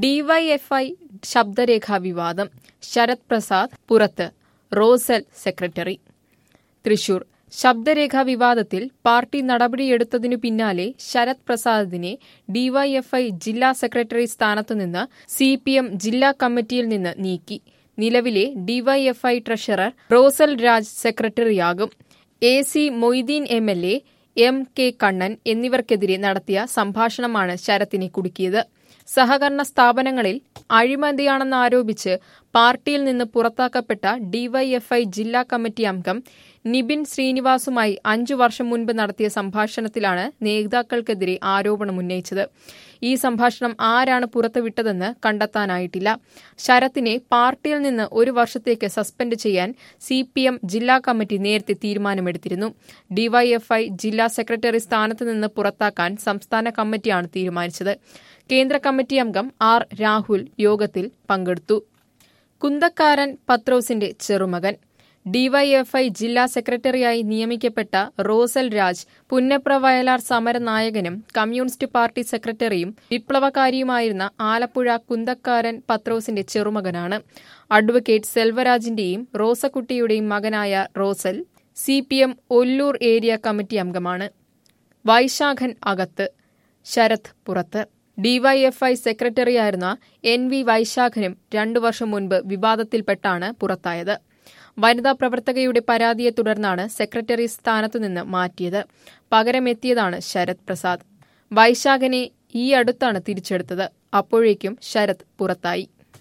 DYFI ശബ്ദരേഖാ വിവാദം ശരത് പ്രസാദ് പുറത്ത് Rosell secretary Thrissur ശബ്ദരേഖാ വിവാദത്തിൽ പാർട്ടി നടപടിയെടുത്തതിനു പിന്നാലെ ശരത് പ്രസാദിനെ ഡിവൈഎഫ്ഐ ജില്ലാ സെക്രട്ടറി സ്ഥാനത്തുനിന്ന് സി പി എം ജില്ലാ കമ്മിറ്റിയിൽ നിന്ന് നീക്കി നിലവിലെ ഡിവൈഎഫ്ഐ ട്രഷറർ റോസൽ രാജ് സെക്രട്ടറിയാകും A C Moideen M L A M K Kannan എന്നിവർക്കെതിരെ നടത്തിയ സംഭാഷണമാണ് ശരത്തിനെ കുടുക്കിയത് സഹകരണ സ്ഥാപനങ്ങളിൽ അഴിമതിയാണെന്ന് ആരോപിച്ച് പാർട്ടിയിൽ നിന്ന് പുറത്താക്കപ്പെട്ട ഡിവൈഎഫ്ഐ ജില്ലാ കമ്മിറ്റി അംഗം നിബിൻ ശ്രീനിവാസുമായി അഞ്ചു വർഷം മുൻപ് നടത്തിയ സംഭാഷണത്തിലാണ് നേതാക്കൾക്കെതിരെ ആരോപണം ഉന്നയിച്ചത് ഈ സംഭാഷണം ആരാണ് പുറത്തുവിട്ടതെന്ന് കണ്ടെത്താനായിട്ടില്ല ശരത്തിനെ പാർട്ടിയിൽ നിന്ന് ഒരു വർഷത്തേക്ക് സസ്പെൻഡ് ചെയ്യാൻ സി പി എം ജില്ലാ കമ്മിറ്റി നേരത്തെ തീരുമാനമെടുത്തിരുന്നു ഡിവൈഎഫ്ഐ ജില്ലാ സെക്രട്ടറി സ്ഥാനത്ത് നിന്ന് പുറത്താക്കാൻ സംസ്ഥാന കമ്മിറ്റിയാണ് തീരുമാനിച്ചത് കേന്ദ്ര കമ്മിറ്റി അംഗം ആർ രാഹുൽ യോഗത്തിൽ പങ്കെടുത്തു കുന്തക്കാരൻ പത്രോസിന്റെ ചെറുമകൻ ഡിവൈഎഫ്ഐ ജില്ലാ സെക്രട്ടറിയായി നിയമിക്കപ്പെട്ട റോസൽ രാജ് പുന്നപ്ര വയലാർ സമരനായകനും കമ്മ്യൂണിസ്റ്റ് പാർട്ടി സെക്രട്ടറിയും വിപ്ലവകാരിയുമായിരുന്ന ആലപ്പുഴ കുന്തക്കാരൻ പത്രോസിന്റെ ചെറുമകനാണ് അഡ്വക്കേറ്റ് സെൽവരാജിന്റെയും റോസക്കുട്ടിയുടെയും മകനായ Rosal C P M Ollur area committee അംഗമാണ് വൈശാഖൻ അകത്ത് ശരത് പുറത്ത് ഡിവൈഎഫ്ഐ സെക്രട്ടറിയായിരുന്ന എൻ വി വൈശാഖനും രണ്ടു വർഷം മുൻപ് വിവാദത്തിൽപ്പെട്ടാണ് പുറത്തായത് വനിതാ പ്രവർത്തകയുടെ പരാതിയെ തുടർന്നാണ് സെക്രട്ടറി സ്ഥാനത്തുനിന്ന് മാറ്റിയത് പകരമെത്തിയതാണ് ശരത് പ്രസാദ് വൈശാഖനെ ഈ അടുത്താണ് തിരിച്ചെടുത്തത് അപ്പോഴേക്കും ശരത് പുറത്തായി